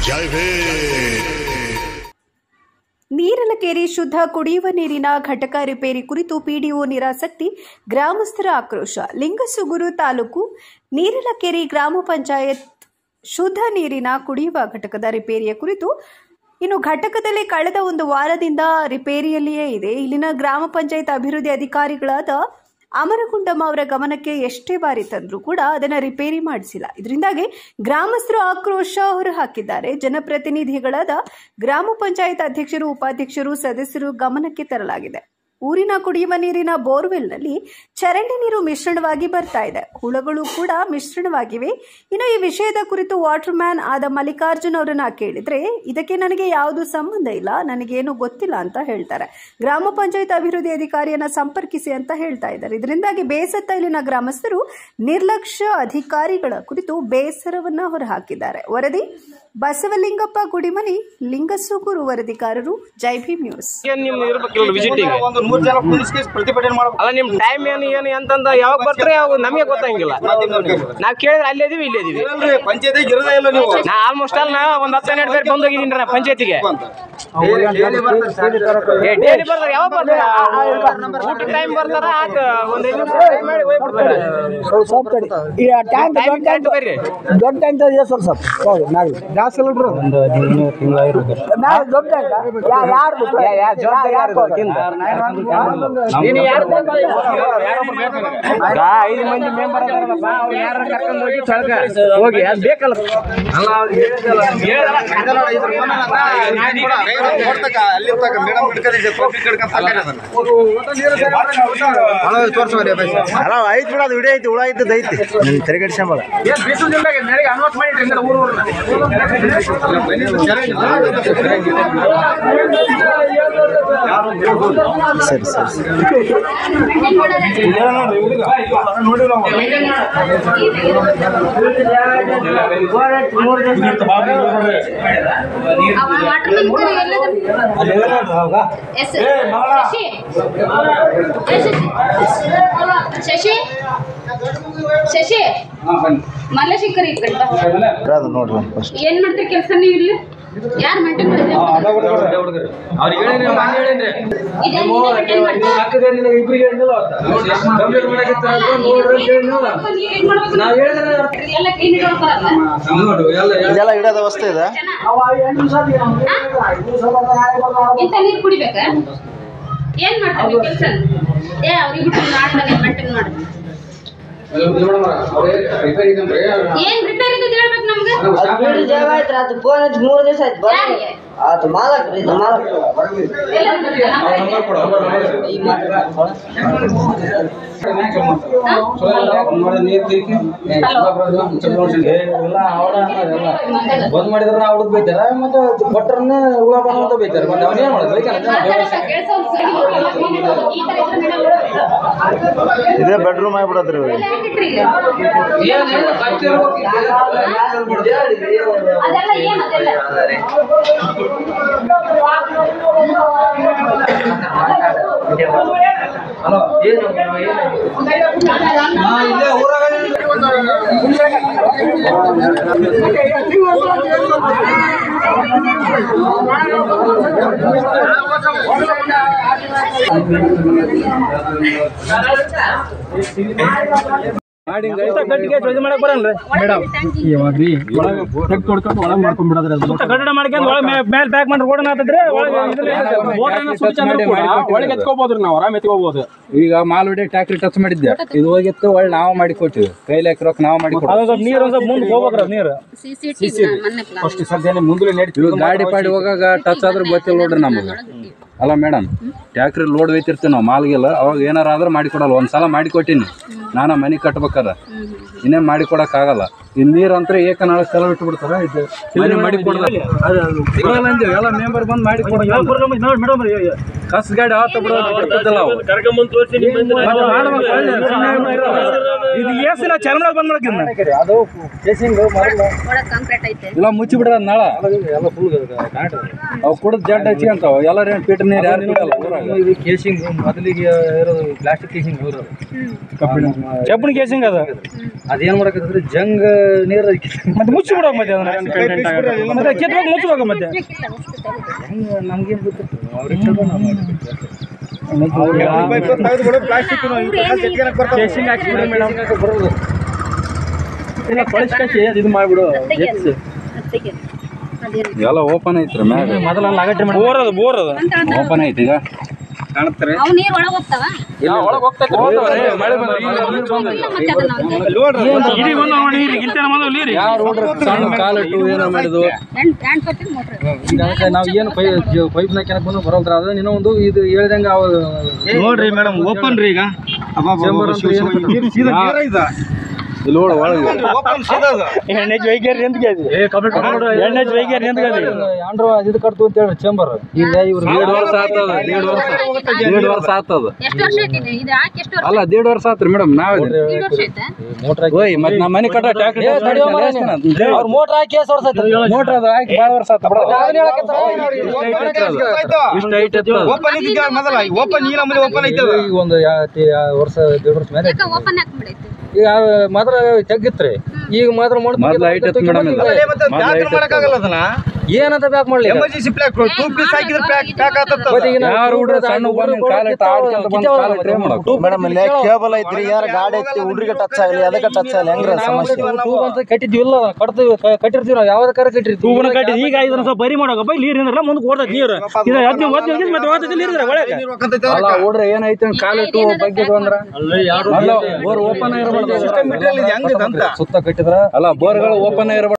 ಜೈ ಭೀಮ್ ನೀರಲಕೆರೆ ಶುದ್ಧ ಕುಡಿಯುವ ನೀರಿನ ಘಟಕ ರಿಪೇರಿ ಕುರಿತು ಪಿಡಿಒ ನಿರಾಸಕ್ತಿ ಗ್ರಾಮಸ್ಥರ ಆಕ್ರೋಶ ಲಿಂಗಸುಗೂರು ತಾಲೂಕು ನೀರಲಕೆರೆ ಗ್ರಾಮ ಪಂಚಾಯತ್ ಶುದ್ಧ ನೀರಿನ ಕುಡಿಯುವ ಘಟಕದ ರಿಪೇರಿಯ ಕುರಿತು ಇನ್ನು ಘಟಕದಲ್ಲಿ ಕಳೆದ ಒಂದು ವಾರದಿಂದ ರಿಪೇರಿಯಲ್ಲಿಯೇ ಇದೆ ಇಲ್ಲಿನ ಗ್ರಾಮ ಪಂಚಾಯತ್ ಅಭಿವೃದ್ಧಿ ಅಧಿಕಾರಿಗಳಾದ ಅಮರಗುಂಡಮ್ಮ ಅವರ ಗಮನಕ್ಕೆ ಎಷ್ಟೇ ಬಾರಿ ತಂದರೂ ಕೂಡ ಅದನ್ನು ರಿಪೇರಿ ಮಾಡಿಸಿಲ್ಲ ಇದರಿಂದಾಗಿ ಗ್ರಾಮಸ್ಥರು ಆಕ್ರೋಶ ಹೊರಹಾಕಿದ್ದಾರೆ ಜನಪ್ರತಿನಿಧಿಗಳಾದ ಗ್ರಾಮ ಪಂಚಾಯತ್ ಅಧ್ಯಕ್ಷರು ಉಪಾಧ್ಯಕ್ಷರು ಸದಸ್ಯರು ಗಮನಕ್ಕೆ ತರಲಾಗಿದೆ ಊರಿನ ಕುಡಿಯುವ ನೀರಿನ ಬೋರ್ವೆಲ್ನಲ್ಲಿ ಚರಂಡಿ ನೀರು ಮಿಶ್ರಣವಾಗಿ ಬರ್ತಾ ಇದೆ ಹುಳಗಳು ಕೂಡ ಮಿಶ್ರಣವಾಗಿವೆ ಇನ್ನು ಈ ವಿಷಯದ ಕುರಿತು ವಾಟರ್ ಮ್ಯಾನ್ ಆದ ಮಲ್ಲಿಕಾರ್ಜುನ್ ಅವರನ್ನ ಕೇಳಿದ್ರೆ ಇದಕ್ಕೆ ನನಗೆ ಯಾವುದು ಸಂಬಂಧ ಇಲ್ಲ ನನಗೇನು ಗೊತ್ತಿಲ್ಲ ಅಂತ ಹೇಳ್ತಾರೆ ಗ್ರಾಮ ಪಂಚಾಯತ್ ಅಭಿವೃದ್ಧಿ ಅಧಿಕಾರಿಯನ್ನ ಸಂಪರ್ಕಿಸಿ ಅಂತ ಹೇಳ್ತಾ ಇದ್ದಾರೆ ಇದರಿಂದಾಗಿ ಬೇಸತ್ತ ಇಲ್ಲಿನ ಗ್ರಾಮಸ್ಥರು ನಿರ್ಲಕ್ಷ್ಯ ಅಧಿಕಾರಿಗಳ ಕುರಿತು ಬೇಸರವನ್ನ ಹೊರಹಾಕಿದ್ದಾರೆ ವರದಿ ಬಸವಲಿಂಗಪ್ಪ ಗುಡಿಮನಿ ಲಿಂಗಸೂಗೂರು ವರದಿಗಾರರು ಜೈ ಭೀಮ್ ನ್ಯೂಸ್ ಏನ್ ನಿಮ್ ಇರ್ಬೇಕಿಲ್ಲ ವಿಸಿಟಿಂಗ್ ಒಂದು ಮೂರ್ ಜನ ಕುದಿಸ್ಕೇಸ್ ಪ್ರತಿಭಟನೆ ಮಾಡ್ಬೇಕು ಅಲ್ಲ ನಿಮ್ ಟೈಮ್ ಏನು ಏನು ಎಂತಂದ ಯಾವಾಗ ಬರ್ತಾರೆ ಯಾವಾಗ ನಮಗೆ ಗೊತ್ತಂಗಿಲ್ಲ ನಾವ್ ಕೇಳಿದ್ರೆ ಅಲ್ಲೇ ಇದೀವಿ ಇಲ್ಲೇ ಇದೀವಿ ಇರಲ್ರಿ ಪಂಚಾಯತಿ ಇರೋದೇ ಇಲ್ಲ ನೀವು ನಾ ಆಲ್ಮೋಸ್ಟ್ ಅಲ್ಲ ನಾ ಒಂದ್ ಹತ್ತು ಹನ್ನೆರಡು ಬೇರೆ ಬಂದ್ ಹೋಗಿದ್ದೀನಿ ನಾ ಪಂಚಾಯತಿಗೆ ಏ ಡೈಲಿ ಬರ್ತಾರ ಯಾವಾಗ ಬರ್ತಾರ ಊಟ ಟೈಮ್ ಬರ್ತಾರ ಆತ ಒಂದ್ ಐದು ನಿಮಿಷ time ಮಾಡಿ ಹೋಗ್ಬಿಡ್ತಾರೆ ಸ್ವಲ್ಪ ತಡಿ ಈಗ ಟ್ಯಾಂಕ್ ಟೈಮ್ ದೊಡ್ಡ ಕರೆಕ್ಟ್ ಬರ್ರಿ ದೊಡ್ಡ ಟ್ಯಾಂಕ್ ಇದೆ ಸ್ವಲ್ಪ ಸ್ವಲ್ಪ ಹೌದು ನಾಳೆ ಗ್ಯಾಸ್ ಸಿಲಿಂಡರ್ ನಾಳೆ ದೊಡ್ಡ ಟ್ಯಾಂಕ್ ಯಾರು ನೀನು ಯಾರು ಐದು ಮಂದಿ ಮೆಂಬರ್ ಅದಾರಪ್ಪ ಅವ್ರು ಯಾರು ಕರ್ಕೊಂಡು ಹೋಗಿ ಸ್ಥಳಕ್ಕೆ ಹೋಗಿ ಅದು ಬೇಕಲ್ಲ ಅಲ್ಲ ಅವ್ರಿಗೆ ಹೇಳಿದಲ್ಲ. ಅಲ್ಲಿ ತಕ ಮೇಡಮ್ ಹಿಡ್ಕೊಂಡಿದ್ದೆ ಪಬ್ಲಿಕ್ ಹಿಡ್ಕೊಂಡ್ ಸಾಕಾಗ್ಯದ ಅದನ್ನ. ಅಲ್ಲ ಐತ್ ಬಿಡ ಅದು ವಿಡಿಯೋ ಐತಿ ಹುಳ ಐತದ ಐತಿ ನಿನ್ ತೆರೆಗಡಿಸ್ಕೊಂಬ ಏನ್ ಬೀಸುದಿಲ್ಲ ನನಗೆ ಅನ್ವರ್ಸ್ ಮಾಡಿಟ್ರಿ ಹಿಂದೆ ಊರು ಊರ್ನ. ಸರಿ ಸರಿ ಅವ ವಾಟರ್ ಮಿಲ್ಕ್ ಎಲ್ಲದ ಎಸ್ ಶಶಿ ಏ, ಶಶಿ ಶಶಿ ಶಶಿ ಮಲ್ಲಶಂಕರ್ ಈ ಕಡೆ ಬಾ. ಅದು ನೋಡ್ರಿ ಒಂದು ಫಸ್ಟ್ ಏನ್ ಮಾಡ್ತೀರಿ ಕೆಲಸ ನೀವು ಇಲ್ಲಿ ಯಾರು ಮೇಂಟೈನ್ ಮಾಡಿದ್ರೆ ಅವ್ರಿಗೆ ಹೇಳಿದ್ರಿ ನಾನು ಹೇಳಿದ್ರಿ ಎಲ್ಲ ಕ್ಲೀನ್ ಇಟ್ಕೊಳ್ತಾರಲ್ಲ ಇದೆಲ್ಲ ಇಡೋದ ಅವಸ್ಥೆ ಇದೆ ಇಂಥ ನೀರು ಕುಡಿಬೇಕ ಏನ್ ಮಾಡ್ತಾರೆ ಕೆಲಸ ಏ ಅವ್ರಿಗೆ ಬಿಟ್ಟು ಮಾಡ್ದಾಗ ಮೇಂಟೈನ್ ಮಾಡಿ ಏನ್ ರಿಪೇರ್ ಇದ್ದದ್ದು ಹೇಳ್ಬೇಕು ನಮ್ಗೆ ಅದು ಬಿಡಿ ಜಾಗ ಆಯ್ತು ಅದು ಫೋನ್ ಹಚ್ಚಿ ಮೂರು ದಿವಸ ಆಯ್ತು ಬರ ಯಾರಿಗೆ? ಅದು ಮಾಲಕ್ ರೀ ಇದು ಮಾಲಕ್ ಎಲ್ಲ ನಂಬರ್ ಈ ಮಾತ್ರ ಬಂದ್ ಮಾಡಿದ್ರ ಅವ್ರದ್ ಬೈತಾರ ಮತ್ತೆ ಕೊಟ್ಟರನ್ನ ಹುಳ ಬಂದ ಬೈತಾರ ಮತ್ತೆ ಅವನ್ ಏನ್ ಮಾಡೋದು ಇದೇ ಬೆಡ್ರೂಮ್ ಆಗ್ಬಿಡತ್ರಿ ಇವ್ರಿಗೆ ಅದೆಲ್ಲ ಏನ್ ಅದೆಲ್ಲ ಗಟ್ಟಿಗೆ ಜೊತೆ ಮಾಡಕ್ ಬರಲ್ಲ ಮೇಡಮ್ ಕಟ್ಟಡ ಮಾಡ್ಕೊಂಡು ಒಳಗೆ ಮೇಲೆ ಪ್ಯಾಕ್ ಮಾಡಿ ರೋಡ್ ಹಾಕಿದ್ರೆ ಒಳಗೆ ಎತ್ಕೋಬಹುದು ನಾವು ಆರಾಮ್ ಎತ್ಕೋಬಹುದು ಈಗ ಮಾಲ್ವಡಿ ಟ್ಯಾಕ್ರಿ ಟಚ್ ಮಾಡಿದ್ದೆ ಇದು ಹೋಗಿತ್ತು ಒಳ್ಳೆ ನಾವು ಮಾಡಿ ಕೊಟ್ಟಿವಿ ಕೈಲಿ ಹಾಕಿರೋಕ್ ನಾವು ಮಾಡಿ ಅದೊಂದ್ ಸ್ವಲ್ಪ ನೀರು ಒಂದ್ ಸ್ವಲ್ಪ ಮುಂದೆ ಹೋಗ್ಬೇಕ್ರ ನೀರು ಸಿಸಿಟಿವಿ ಮೊನ್ನೆ ಪ್ಲಾನ್ ಅಷ್ಟು ಸದ್ಯ ಮುಂದೆ ನಡೀತೀವಿ ಇವಾಗ ಗಾಡಿ ಪಾಡಿ ಹೋಗಾಗ ಟಚ್ ಆದ್ರೆ ಗೊತ್ತಿಲ್ಲ ನೋಡ್ರಿ ನಮಗೆ ಅಲ್ಲ ಮೇಡಮ್ ಟ್ಯಾಕ್ರಿ ಲೋಡ್ ಒಯ್ತಿರ್ತೀವಿ ನಾವು ಮಾಲ್ಗೆಲ್ಲ ಅವಾಗ ಏನಾರ ಆದ್ರೆ ಮಾಡಿ ಕೊಡಲ್ಲ ಒಂದ್ಸಲ ಮಾಡಿ ಕೊಟ್ಟಿನಿ ನಾನು ಮನೆ ಕಟ್ಬೇಕಾರ ಇನ್ನೇ ಮಾಡಿ ಕೊಡಕ್ ಆಗಲ್ಲ ಈ ನೀರ್ ಅಂತ ಏಕ ನಾಳೆ ಸಲ ಬಿಟ್ಟು ಬಿಡ್ತಾರ ಇದು ಮನೆ ಮಾಡಿ ಕೊಡಲ್ಲ ಸಿಗಲ್ಲ ಅಂತೀವಿ ಎಲ್ಲ ಮೆಂಬರ್ ಬಂದ್ ಮಾಡಿ ಕೊಡಲ್ಲ ಮೇಡಮ್ ಕಸ್ ಗಾಡಿ ಆತ ಬಿಡೋದು ಬರ್ತದಲ್ಲ ಅವು ಮತ್ತೆ ಮಾಡ್ಬೇಕು ಒಳ್ಳೆ ಸುಮ್ನೆ ಇರಲ್ಲ. ಇದು ಏಸಿಲ್ಲ ಚರ್ಮ ಬಂದ್ ಮಾಡಕ್ಕೆ ಅದು ಕೇಸಿಂಗ್ ಒಳಗ್ ಕಾಂಕ್ರೀಟ್ ಐತೆ ಇಲ್ಲ ಮುಚ್ಚಿ ಬಿಡ್ರ ನಾಳ ಅವು ಕುಡಿದ್ ಜಡ್ ಹಚ್ಚಿ ಅಂತಾವ ಎಲ್ಲಾರ ಏನ್ ಪೀಟರ್ ನೀರು ಯಾರು ಕುಡಿಯಲ್ಲ ಊರಾಗ ಇದು ಕೇಸಿಂಗ್ ಮೊದಲಿಗೆ ಇರೋದು ಪ್ಲಾಸ್ಟಿಕ್ ಕೇಸಿಂಗ್ ಇರೋದು ಚಪ್ಪಣಿ ಕೇಸಿಂಗ್ ಅದ ಅದೇನ್ ಮಾಡಕತ್ತಂದ್ರೆ ಜಂಗ್ ನೀರು ಮತ್ತೆ ಮುಚ್ಚಿ ಬಿಡೋ ಮತ್ತೆ ಅದನ್ನ ಮತ್ತೆ ಕಿತ್ಬೇಕು ಮುಚ್ಚಬೇಕು ಮತ್ತೆ ನಮ್ಗೇನು ಪ್ಲಾಸ್ಟಿಕ್ ಇದು ಮಾಡ್ಬಿಡು ಎಲ್ಲ ಓಪನ್ ಐತ್ರಿ ಮ್ಯಾಗ ಮೊದಲ ಲಗಟ್ಟಿ ಮಾಡಿ ಬೋರ್ ಅದು ಬೋರ್ ಅದು ಓಪನ್ ಐತಿ ಈಗ ಅವು ನೀರ್ ಒಳಗ್ ಹೋಗ್ತಾವ ಮಳೆ ಬಂದ್ರೆ ಈಗ ನೀರ್ ಬಂದ್ರೆ. ಇಲ್ಲ ಮತ್ತೆ ಅದನ್ನ ಇಡೀ ಒಂದು ನೋಡಿ ನೀರು ಗಿಲ್ತೇನ ಬಂದು ನೀರು ಯಾರು ಹುಡ್ರು ಸಣ್ಣ ಕಾಲಿಟ್ಟು ಏನೋ ಮಾಡಿದ್ವು ಎಂಟ್ ಎಂಟ್ ಕೊಟ್ಟಿನ ಮೋಟ್ರ್ ಈಗ ಅದಕ್ಕೆ ನಾವು ಏನು ಪೈ ಪೈಪ್ನ ಕೆನಕ್ ಬಂದು ಬರೋಲ್ದ್ರ ಅದು ಇನ್ನೂ ಒಂದು ಇದು ಹೇಳ್ದಂಗೆ ಅವ ನೋಡ್ರಿ ಮೇಡಮ್ ಓಪನ್ ರೀ ಈಗ ಇಲ್ಲಿ ನೋಡು ಒಳಗೆ ಎಣ್ಣೆ ವೈಗ್ಯಾರಿ ಅಂತ ಎಣ್ಣೆ ವೈಗ್ಯಾರಿ ಅಂತ ಆಂಡ್ರು ಇದು ಕಟ್ತು ಅಂತ ಹೇಳ್ರಿ ಚೇಂಬರ್ ಈಗ ಇವ್ರು ದೇಡ್ ವರ್ಷ ಆತದ ದೇಡ್ ವರ್ಷ ದೇಡ್ ವರ್ಷ ಆತದ ಎಷ್ಟು ವರ್ಷ ಐತಿ ಇದು? ಇದು ಹಾಕಿ ಎಷ್ಟು ವರ್ಷ ಅಲ್ಲ ದೇಡ್ ವರ್ಷ ಆತ್ರಿ ಮೇಡಮ್ ನಾವೇ ಎರಡು ವರ್ಷ ಐತೆ ಮೋಟ್ರ್ ಹಾಕಿ ಓಯ್ ಮತ್ತೆ ನಮ್ಮ ಮನೆ ಕಟ್ಟ ಟ್ಯಾಕ್ಟ್ರಿ ಅವ್ರ ಮೋಟ್ರ್ ಹಾಕಿ ಎಷ್ಟು ವರ್ಷ ಆಯ್ತು ಮೋಟ್ರ್ ಅದು ಹಾಕಿ ಭಾಳ ವರ್ಷ ಆತ ಇಷ್ಟ ಐಟ್ ಎತ್ತದ ಓಪನ್ ಇದ್ದಿದ್ದ ಮೊದಲ ಓಪನ್ ಈ ನಮ್ಮನೆ ಓಪನ್ ಐತದ ಈಗ ಒಂದು ಯಾ- ತಿ- ಯಾ ವರ್ಷ ದೇಡ್ ವರ್ಷ ಮೇಲೆ ಯಾಕ ಓಪನ್ ಹಾಕ್ಬಿಡೈತಿ ಈಗ ಮಾತ್ರ ತೆಗಿತ್ರಿ ಈಗ ಮಾತ್ರ ಮೊದ್ಲು height ಇತ್ತು madam ಇದು. ಅಲ್ಲೇ ಮತ್ತೆ ಪ್ಯಾಕ್ ಮಾಡಕ್ಕಾಗಲ್ಲ ಅದನ್ನ ಏನಂತ ಬ್ಯಾಕ್ ಮಾಡ್ಲಿ ಈಗ? ಎಮರ್ಜೆನ್ಸಿ ಪ್ಯಾಕ್ ಟೂ ಪೀಸ್ ಹಾಕಿದ್ರೆ ಪ್ಯಾಕ್ ಪ್ಯಾಕ್ ಆತದ ಮತ್ತೆ ಈಗ ನಾವು ಯಾರು ಹುಡ್ರು ಸಣ್ಣ ಹುಡ್ರು ಬಂದು ಕಾಲ್ ಇಟ್ಟು ಆಡ್ಕೊಂತ ಬಂದು ಕಿತ್ತವಲ್ಲ ಕಾಲ್ ಇಟ್ರೆ ಮತ್ತೆ. ಮಾಡೋದು. ಮೇಡಮ್ ಇಲ್ಲಿ ಕೇಬಲ್ ಐತ್ರಿ ಯಾರ ಗಾಡಿ ಐತಿ ಹುಡ್ರಿಗೆ ಟಚ್ ಆಗಲಿ ಅದಕ್ಕೆ ಟಚ್ ಆಗಲಿ ಹೆಂಗ್ರ ಸಮಸ್ಯೆ ಟ್ಯೂಬ್ ಅಂತ ಕಟ್ಟಿದ್ವಿಲ್ಲ ಕಟ್ತೀವಿ ಕ- ಕಟ್ಟಿರ್ತೀವಿ ನಾವು ಯಾವ್ದು ಕರೆ ಕಟ್ಟಿರ್ತೀವಿ ತೂಬನ ಕಟ್ಟಿ ಈಗ ಇದನ್ನ ಸ್ವಲ್ಪ ಬರಿ ಮಾಡೋಕಪ್ಪ ನೀರು ನಿಂದ್ರಲ್ಲ ಮುಂದಕ್ಕೆ ಓಡ್ತೈತಿ ನೀರು ಇದು ಹದಿನೈದು ಒತ್ತು ಹೋಗಿ ಮತ್ತೆ ಓದ್ತೈತಿ ನೀರು ಇದ್ರೆ ಒಳಗೆ ಅಲ್ಲ ಹುಡ್ರ ಏನೈತಿ ಅಂತ ಕಾಲಿಟ್ಟು ಬಗ್ಗಿದ್ವು ಅಂದ್ರ ಬೋರ್ ಓಪನ್ ಇರಬಾರ್ದು ಹೆಂಗದಂತ ಸುತ್ತ ಕಟ್ಟಿದ್ರ ಅಲ್ಲ ಬೋರ್ಗಳು ಓಪನ್ ಇರಬಾರ್ದು